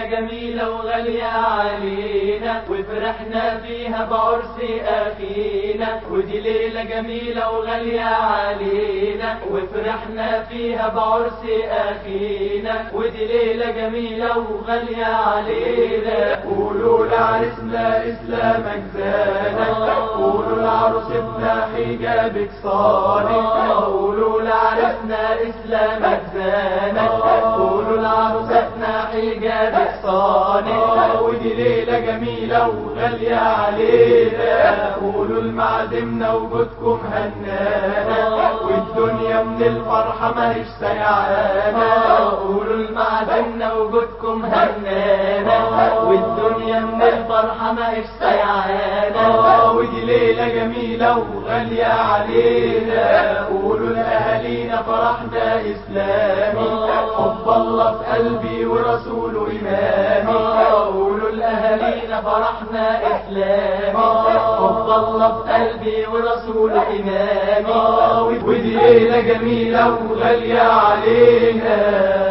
جميلة وغالية علينا وفرحنا فيها بعرس أخينا ودي ليلة جميلة وغالية علينا وفرحنا فيها بعرس أخينا ودي ليلة جميلة وغالية علينا قولوا لعرسنا إسلامك زانك قولوا لعروستنا حجابك صانك قولوا لعرسنا إسلامك زانك قولوا لعروستنا حجابك صانك ودي ليلة جميلة وغالية علينا قولوا لمعزمنا وجودكم هنانا والدنيا من الفرحة ماهيش سيعانا قولوا لمعزمنا وجودكم هنانا والدنيا من الفرحة ماهيش سيعانا ودي ليلة جميلة وغالية علينا قولوا لأهالينا فرحنا إسلامي حب الله في قلبي ورسوله إمامي قولوا لأهالينا فرحنا إسلامي حب الله في قلبي ورسوله إمامي ودي ليلة جميلة وغالية علينا